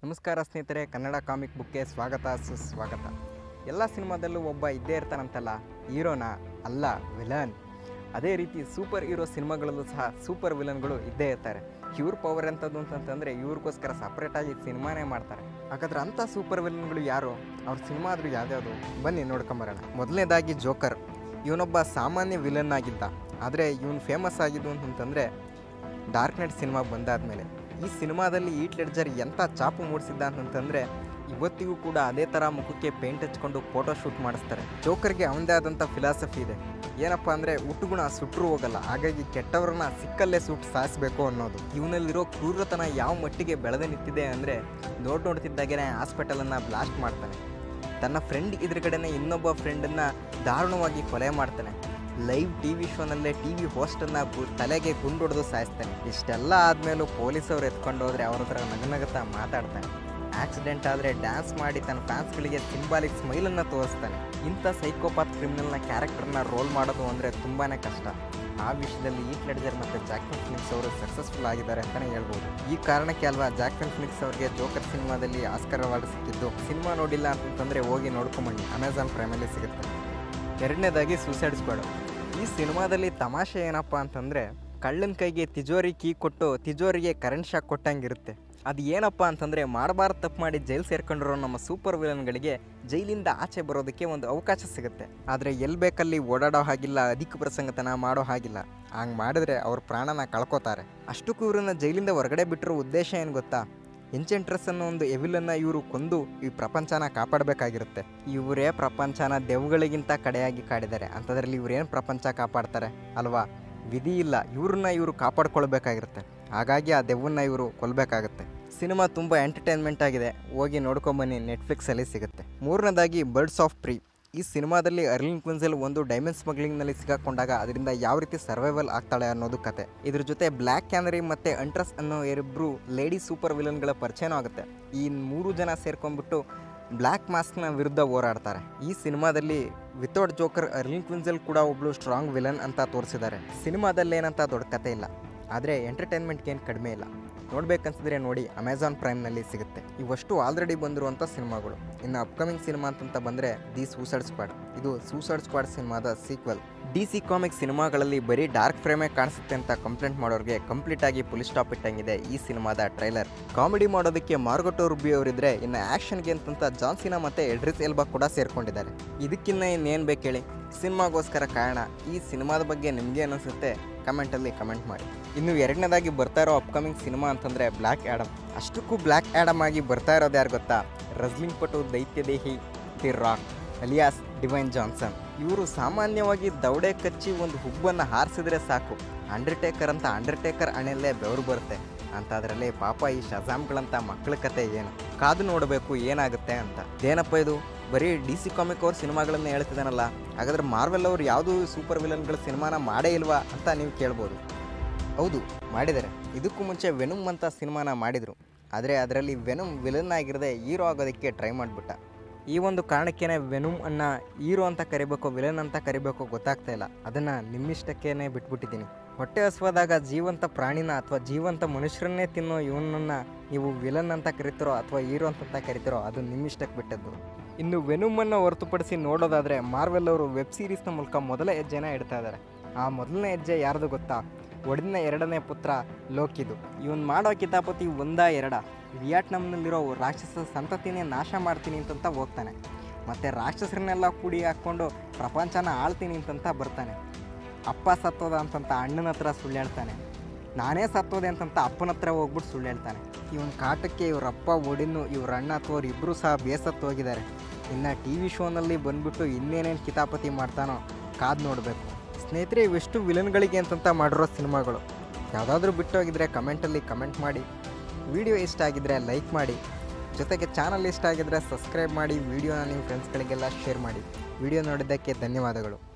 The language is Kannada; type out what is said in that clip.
ನಮಸ್ಕಾರ ಸ್ನೇಹಿತರೆ ಕನ್ನಡ ಕಾಮಿಕ್ ಬುಕ್ಗೆ ಸ್ವಾಗತ ಸುಸ್ವಾಗತ ಎಲ್ಲ ಸಿನಿಮಾದಲ್ಲೂ ಒಬ್ಬ ಇದ್ದೇ ಇರ್ತಾನಂತಲ್ಲ ಹೀರೋನ ಅಲ್ಲ ವಿಲನ್ ಅದೇ ರೀತಿ ಸೂಪರ್ ಹೀರೋ ಸಿನಿಮಾಗಳಲ್ಲೂ ಸಹ ಸೂಪರ್ ವಿಲನ್ಗಳು ಇದ್ದೇ ಇರ್ತಾರೆ ಇವ್ರ ಪವರ್ ಎಂಥದ್ದು ಅಂತಂತಂದರೆ ಇವ್ರಿಗೋಸ್ಕರ ಸಪ್ರೇಟಾಗಿ ಸಿನಿಮಾನೇ ಮಾಡ್ತಾರೆ ಹಾಗಾದ್ರೆ ಅಂಥ ಸೂಪರ್ ವಿಲನ್ಗಳು ಯಾರು ಅವ್ರ ಸಿನಿಮಾ ಆದರೂ ಯಾವ್ದ್ಯಾವುದು ಬನ್ನಿ ನೋಡ್ಕೊಂಬರೋಣ ಮೊದಲನೇದಾಗಿ ಜೋಕರ್ ಇವನೊಬ್ಬ ಸಾಮಾನ್ಯ ವಿಲನ್ ಆಗಿದ್ದ ಆದರೆ ಇವನು ಫೇಮಸ್ ಆಗಿದ್ದು ಅಂತಂತಂದರೆ ಡಾರ್ಕ್ ನೈಟ್ ಸಿನಿಮಾ ಬಂದಾದಮೇಲೆ ಈ ಸಿನಿಮಾದಲ್ಲಿ ಈಟ್ ಲೆಡ್ಜರ್ ಎಂಥ ಚಾಪು ಮೂಡಿಸಿದ್ದ ಅಂತಂತಂದರೆ ಇವತ್ತಿಗೂ ಕೂಡ ಅದೇ ಥರ ಮುಖಕ್ಕೆ ಪೇಂಟ್ ಹಚ್ಕೊಂಡು ಫೋಟೋ ಶೂಟ್ ಮಾಡಿಸ್ತಾರೆ ಜೋಕರ್ಗೆ ಅವನದೇ ಆದಂಥ ಫಿಲಾಸಫಿ ಇದೆ ಏನಪ್ಪ ಅಂದರೆ ಹುಟ್ಟುಗುಣ ಸುಟ್ಟರು ಹೋಗಲ್ಲ ಹಾಗಾಗಿ ಕೆಟ್ಟವ್ರನ್ನ ಸಿಕ್ಕಲ್ಲೇ ಸುಟ್ಟು ಸಾಯಿಸಬೇಕು ಅನ್ನೋದು ಇವನಲ್ಲಿರೋ ಕ್ರೂರತನ ಯಾವ ಮಟ್ಟಿಗೆ ಬೆಳೆದು ನಿಂತಿದೆ ಅಂದರೆ ನೋಡ್ ನೋಡ್ತಿದ್ದಾಗೇ ಹಾಸ್ಪಿಟಲನ್ನು ಬ್ಲಾಸ್ಟ್ ಮಾಡ್ತಾನೆ ತನ್ನ ಫ್ರೆಂಡ್ ಎದುರುಗಡೆನೆ ಇನ್ನೊಬ್ಬ ಫ್ರೆಂಡನ್ನು ದಾರುಣವಾಗಿ ಕೊಲೆ ಮಾಡ್ತಾನೆ ಲೈವ್ ಟಿ ವಿ ಶೋನಲ್ಲೇ ಟಿ ವಿ ಹೋಸ್ಟನ್ನು ತಲೆಗೆ ಗುಂಡೊಡೆದು ಸಾಯಿಸ್ತಾನೆ ಇಷ್ಟೆಲ್ಲ ಆದಮೇಲೂ ಪೊಲೀಸವ್ರು ಎತ್ಕೊಂಡು ಹೋದರೆ ಅವ್ರ ಹತ್ರ ನಗನಗತಾ ಮಾತಾಡ್ತಾನೆ ಆಕ್ಸಿಡೆಂಟ್ ಆದರೆ ಡ್ಯಾನ್ಸ್ ಮಾಡಿ ತನ್ನ ಫ್ಯಾನ್ಸ್ಗಳಿಗೆ ಸಿಂಬಾಲಿಕ್ ಸ್ಮೈಲನ್ನು ತೋರಿಸ್ತಾನೆ ಇಂಥ ಸೈಕೋಪಾತ್ ಕ್ರಿಮಿನಲ್ನ ಕ್ಯಾರೆಕ್ಟರ್ನ ರೋಲ್ ಮಾಡೋದು ಅಂದರೆ ತುಂಬಾ ಕಷ್ಟ ಆ ವಿಷಯದಲ್ಲಿ ಈ ಲೆಡ್ಜರ್ ಮತ್ತು ಜಾಕ್ಸನ್ ಫಿನಿಕ್ಸ್ ಅವರು ಸಕ್ಸಸ್ಫುಲ್ ಆಗಿದ್ದಾರೆ ಅಂತಲೇ ಹೇಳ್ಬೋದು ಈ ಕಾರಣಕ್ಕೆ ಅಲ್ವಾ ಜಾಕ್ಸನ್ ಫಿನಿಕ್ಸ್ ಅವರಿಗೆ ಜೋಕರ್ ಸಿನಿಮಾದಲ್ಲಿ ಆಸ್ಕರ್ ಅವಾರ್ಡ್ ಸಿಕ್ಕಿದ್ದು ಸಿನಿಮಾ ನೋಡಿಲ್ಲ ಅಂತಂದರೆ ಹೋಗಿ ನೋಡ್ಕೊಂಬನ್ನಿ ಅಮೆಝಾನ್ ಪ್ರೈಮಲ್ಲಿ ಸಿಗುತ್ತೆ ಎರಡನೇದಾಗಿ ಸೂಸೈಡ್ ಸ್ಕ್ವಾಡ್ ಈ ಸಿನಿಮಾದಲ್ಲಿ ತಮಾಷೆ ಏನಪ್ಪ ಅಂತಂದರೆ ಕಳ್ಳನ ಕೈಗೆ ತಿಜೋರಿ ಕೀ ಕೊಟ್ಟು ತಿಜೋರಿಗೆ ಕರೆಂಟ್ ಶಾಕ್ ಕೊಟ್ಟಂಗಿರುತ್ತೆ ಅದು ಏನಪ್ಪ ಅಂತಂದರೆ ಮಾಡಬಾರ್ದು ತಪ್ಪು ಮಾಡಿ ಜೈಲು ಸೇರ್ಕೊಂಡಿರೋ ನಮ್ಮ ಸೂಪರ್ ವಿಲನ್ಗಳಿಗೆ ಜೈಲಿಂದ ಆಚೆ ಬರೋದಕ್ಕೆ ಒಂದು ಅವಕಾಶ ಸಿಗುತ್ತೆ ಆದರೆ ಎಲ್ಲಿ ಬೇಕಲ್ಲಿ ಓಡಾಡೋ ಹಾಗಿಲ್ಲ ಅಧಿಕ ಪ್ರಸಂಗತನ ಮಾಡೋ ಹಾಗಿಲ್ಲ ಹಂಗೆ ಮಾಡಿದ್ರೆ ಅವ್ರ ಪ್ರಾಣನ ಕಳ್ಕೊತಾರೆ ಅಷ್ಟಕ್ಕೂ ಇವ್ರನ್ನ ಜೈಲಿಂದ ಹೊರಗಡೆ ಬಿಟ್ಟಿರೋ ಉದ್ದೇಶ ಏನು ಗೊತ್ತಾ ಎಂಚೆಂಟ್ರಸ್ ಅನ್ನೋ ಒಂದು ಎವಿಲನ್ನ ಇವರು ಕೊಂದು ಈ ಪ್ರಪಂಚನ ಕಾಪಾಡಬೇಕಾಗಿರುತ್ತೆ ಇವರೇ ಪ್ರಪಂಚನ ದೆವ್ಗಳಿಗಿಂತ ಕಡೆಯಾಗಿ ಕಾಡಿದ್ದಾರೆ ಅಂಥದ್ರಲ್ಲಿ ಇವ್ರೇನು ಪ್ರಪಂಚ ಕಾಪಾಡ್ತಾರೆ ಅಲ್ವಾ ವಿಧಿ ಇಲ್ಲ ಇವ್ರನ್ನ ಇವರು ಕಾಪಾಡ್ಕೊಳ್ಬೇಕಾಗಿರುತ್ತೆ ಹಾಗಾಗಿ ಆ ದೆವ್ವನ್ನ ಇವರು ಕೊಲ್ಲಬೇಕಾಗುತ್ತೆ ಸಿನಿಮಾ ತುಂಬ ಎಂಟರ್ಟೈನ್ಮೆಂಟ್ ಆಗಿದೆ ಹೋಗಿ ನೋಡ್ಕೊಂಬನ್ನಿ ನೆಟ್ಫ್ಲಿಕ್ಸಲ್ಲಿ ಸಿಗುತ್ತೆ ಮೂರನೇದಾಗಿ ಬರ್ಡ್ಸ್ ಆಫ್ ಪ್ರೀ ಈ ಸಿನಿಮಾದಲ್ಲಿ ಅರ್ಲಿನ್ ಕ್ವಿನ್ಸಲ್ ಒಂದು ಡೈಮಂಡ್ ಸ್ಮಗ್ಲಿಂಗ್ನಲ್ಲಿ ಸಿಗಾಕೊಂಡಾಗ ಅದರಿಂದ ಯಾವ ರೀತಿ ಸರ್ವೈವಲ್ ಆಗ್ತಾಳೆ ಅನ್ನೋದು ಕತೆ ಇದ್ರ ಜೊತೆ ಬ್ಲ್ಯಾಕ್ ಕ್ಯಾನರಿ ಮತ್ತು ಅಂಟ್ರಸ್ ಅನ್ನೋ ಇಬ್ಬರು ಲೇಡಿ ಸೂಪರ್ ವಿಲನ್ಗಳ ಪರಿಚಯನೂ ಆಗುತ್ತೆ ಈ ಮೂರು ಜನ ಸೇರ್ಕೊಂಡ್ಬಿಟ್ಟು ಬ್ಲ್ಯಾಕ್ ಮಾಸ್ಕ್ನ ವಿರುದ್ಧ ಹೋರಾಡ್ತಾರೆ ಈ ಸಿನಿಮಾದಲ್ಲಿ ವಿತೌಟ್ ಜೋಕರ್ ಅರ್ಲಿನ್ ಕ್ವಿನ್ಸಲ್ ಕೂಡ ಒಬ್ಳು ಸ್ಟ್ರಾಂಗ್ ವಿಲನ್ ಅಂತ ತೋರಿಸಿದ್ದಾರೆ ಸಿನಿಮಾದಲ್ಲಿ ಏನಂತ ದೊಡ್ಡ ಕತೆ ಇಲ್ಲ ಆದರೆ ಎಂಟರ್ಟೈನ್ಮೆಂಟ್ಗೆ ಏನು ಕಡಿಮೆ ಇಲ್ಲ ನೋಡ್ಬೇಕನ್ಸಿದ್ರೆ ನೋಡಿ ಅಮೆಝಾನ್ ಪ್ರೈಮ್ನಲ್ಲಿ ಸಿಗುತ್ತೆ ಇವಷ್ಟು ಆಲ್ರೆಡಿ ಬಂದಿರುವಂಥ ಸಿನಿಮಾಗಳು ಇನ್ನು ಅಪ್ಕಮಿಂಗ್ ಸಿನಿಮಾ ಅಂತಂತ ಬಂದರೆ ದಿ ಸೂಸೈಡ್ ಸ್ಕ್ವಾಡ್ ಇದು ಸೂಸೈಡ್ ಸ್ಕ್ವಾಡ್ ಸಿನಿಮಾದ ಸೀಕ್ವೆಲ್ ಡಿ ಸಿ ಕಾಮಿಕ್ ಸಿನಿಮಾಗಳಲ್ಲಿ ಬರೀ ಡಾರ್ಕ್ ಫ್ರೇಮೇ ಕಾಣಿಸುತ್ತೆ ಅಂತ ಕಂಪ್ಲೇಂಟ್ ಮಾಡೋರಿಗೆ ಕಂಪ್ಲೀಟ್ ಆಗಿ ಪುಲಿಸ್ ಸ್ಟಾಪ್ ಇಟ್ಟಂಗಿದೆ ಈ ಸಿನಿಮಾದ ಟ್ರೈಲರ್ ಕಾಮಿಡಿ ಮಾಡೋದಕ್ಕೆ ಮಾರ್ಗೊಟೋ ರುಬಿ ಅವರಿದ್ರೆ ಇನ್ನು ಆ್ಯಕ್ಷನ್ಗೆ ಅಂತಂತ ಜಾನ್ಸಿನಾ ಮತ್ತು ಎಡ್ರಿಸ್ ಎಲ್ಬಾ ಕೂಡ ಸೇರ್ಕೊಂಡಿದ್ದಾರೆ ಇದಕ್ಕಿನ್ನ ಇನ್ನೇನು ಬೇಕು ಹೇಳಿ ಸಿನಿಮಾಗೋಸ್ಕರ ಕಾರಣ ಈ ಸಿನಿಮಾದ ಬಗ್ಗೆ ನಿಮಗೆ ಅನಿಸುತ್ತೆ ಕಮೆಂಟಲ್ಲಿ ಕಮೆಂಟ್ ಮಾಡಿ ಇನ್ನು ಎರಡನೇದಾಗಿ ಬರ್ತಾ ಇರೋ ಅಪ್ಕಮಿಂಗ್ ಸಿನಿಮಾ ಅಂತಂದರೆ ಬ್ಲ್ಯಾಕ್ ಆ್ಯಡಮ್ ಅಷ್ಟಕ್ಕೂ ಬ್ಲ್ಯಾಕ್ ಆ್ಯಡಮ್ ಆಗಿ ಬರ್ತಾ ಇರೋದು ಯಾರು ಗೊತ್ತಾ ರಸ್ಲಿಂಗ್ ಪಟು ದೈತ್ಯದೇಹಿ the Rock alias Dwayne Johnson ಇವರು ಸಾಮಾನ್ಯವಾಗಿ ದೌಡೆ ಕಚ್ಚಿ ಒಂದು ಹುಬ್ಬನ್ನು ಹಾರಿಸಿದ್ರೆ ಸಾಕು ಅಂಡರ್ಟೇಕರ್ ಅಂತ ಅಂಡರ್ಟೇಕರ್ ಹಣೆಯಲ್ಲೇ ಬೆವರು ಬರುತ್ತೆ ಅಂತಾದ್ರಲ್ಲಿ ಪಾಪ ಈ ಶಜಾಮ್ಗಳಂತ ಮಕ್ಕಳ ಕತೆ ಏನು ಕಾದು ನೋಡಬೇಕು ಏನಾಗುತ್ತೆ ಅಂತ ಏನಪ್ಪ ಇದು ಬರೀ ಡಿ ಸಿ ಕಾಮಿಕ್ ಅವ್ರ ಸಿನಿಮಾಗಳನ್ನ ಹೇಳ್ತಿದ್ದಾನಲ್ಲ ಹಾಗಾದ್ರೆ ಮಾರ್ವೆಲ್ ಅವರು ಯಾವುದೂ ಸೂಪರ್ ವಿಲನ್ಗಳ ಸಿನಿಮಾನ ಮಾಡೇ ಇಲ್ವಾ ಅಂತ ನೀವು ಕೇಳ್ಬೋದು ಹೌದು ಮಾಡಿದ್ದಾರೆ ಇದಕ್ಕೂ ಮುಂಚೆ ವೆನುಮ್ ಅಂತ ಸಿನಿಮಾನ ಮಾಡಿದರು ಆದರೆ ಅದರಲ್ಲಿ ವೆನುಮ್ ವಿಲನ್ ಆಗಿರದೆ ಹೀರೋ ಆಗೋದಕ್ಕೆ ಟ್ರೈ ಮಾಡಿಬಿಟ್ಟ ಈ ಒಂದು ಕಾರಣಕ್ಕೇನೆ ವೆನುಮ್ ಅನ್ನ ಹೀರೋ ಅಂತ ಕರಿಬೇಕೋ ವಿಲನ್ ಅಂತ ಕರಿಬೇಕೋ ಗೊತ್ತಾಗ್ತಾ ಇಲ್ಲ ಅದನ್ನು ನಿಮ್ಮಿಷ್ಟಕ್ಕೇನೆ ಬಿಟ್ಬಿಟ್ಟಿದ್ದೀನಿ ಹೊಟ್ಟೆ ಹಸುವಾದಾಗ ಜೀವಂತ ಪ್ರಾಣಿನ ಅಥವಾ ಜೀವಂತ ಮನುಷ್ಯರನ್ನೇ ತಿನ್ನೋ ಇವನನ್ನು ನೀವು ವಿಲನ್ ಅಂತ ಕರಿತೀರೋ ಅಥವಾ ಹೀರೋ ಅಂತ ಕರಿತೀರೋ ಅದು ನಿಮ್ಮಿಷ್ಟಕ್ಕೆ ಬಿಟ್ಟದ್ದು ಇನ್ನು ವೆನುಮನ್ನು ಹೊರತುಪಡಿಸಿ ನೋಡೋದಾದರೆ ಮಾರ್ವೆಲ್ ಅವರು ವೆಬ್ ಸೀರೀಸ್ನ ಮೂಲಕ ಮೊದಲ ಹೆಜ್ಜೆನ ಇಡ್ತಾ ಇದ್ದಾರೆ ಆ ಮೊದಲನೇ ಹೆಜ್ಜೆ ಯಾರ್ದು ಗೊತ್ತಾ ಒಡಿನ ಎರಡನೇ ಪುತ್ರ ಲೋಕಿದು ಇವನು ಮಾಡೋ ಕಿತಾಪತಿ ಒಂದ ಎರಡ ವಿಯಟ್ನಾಂನಲ್ಲಿರೋ ರಾಕ್ಷಸ ಸಂತತಿನೇ ನಾಶ ಮಾಡ್ತೀನಿ ಅಂತಂತ ಹೋಗ್ತಾನೆ ಮತ್ತು ರಾಕ್ಷಸರನ್ನೆಲ್ಲ ಕೂಡಿ ಹಾಕ್ಕೊಂಡು ಪ್ರಪಂಚನ ಆಳ್ತೀನಿ ಅಂತಂತ ಬರ್ತಾನೆ ಅಪ್ಪ ಸತ್ತೋದ ಅಂತಂತ ಅಣ್ಣನ ಹತ್ರ ಸುಳ್ಳು ಹೇಳ್ತಾನೆ ನಾನೇ ಸತ್ತೋದೆ ಅಂತಂತ ಅಪ್ಪನ ಹತ್ರ ಹೋಗ್ಬಿಟ್ಟು ಸುಳ್ಳು ಹೇಳ್ತಾನೆ ಇವನ ಕಾಟಕ್ಕೆ ಇವ್ರ ಅಪ್ಪ ಒಡಿನು ಇವ್ರ ಅಣ್ಣ ಅಥವಾ ಇಬ್ಬರು ಸಹ ಬೇಸತ್ತು ಹೋಗಿದ್ದಾರೆ ಇನ್ನು ಟಿ ವಿ ಶೋನಲ್ಲಿ ಬಂದ್ಬಿಟ್ಟು ಇನ್ನೇನೇನು ಕಿತಾಪತಿ ಮಾಡ್ತಾನೋ ಕಾದು ನೋಡಬೇಕು ಸ್ನೇಹಿತರೆ ಇವೆಷ್ಟು ವಿಲನ್ಗಳಿಗೆ ಅಂತಂತ ಮಾಡಿರೋ ಸಿನಿಮಾಗಳು ಯಾವುದಾದ್ರೂ ಬಿಟ್ಟೋಗಿದ್ರೆ ಕಮೆಂಟಲ್ಲಿ ಕಮೆಂಟ್ ಮಾಡಿ ವಿಡಿಯೋ ಇಷ್ಟ ಆಗಿದ್ದರೆ ಲೈಕ್ ಮಾಡಿ ಜೊತೆಗೆ ಚಾನಲ್ ಇಷ್ಟ ಆಗಿದ್ದರೆ ಸಬ್ಸ್ಕ್ರೈಬ್ ಮಾಡಿ ವಿಡಿಯೋನ ನಿಮ್ಮ ಫ್ರೆಂಡ್ಸ್ಗಳಿಗೆಲ್ಲ ಶೇರ್ ಮಾಡಿ ವಿಡಿಯೋ ನೋಡಿದ್ದಕ್ಕೆ ಧನ್ಯವಾದಗಳು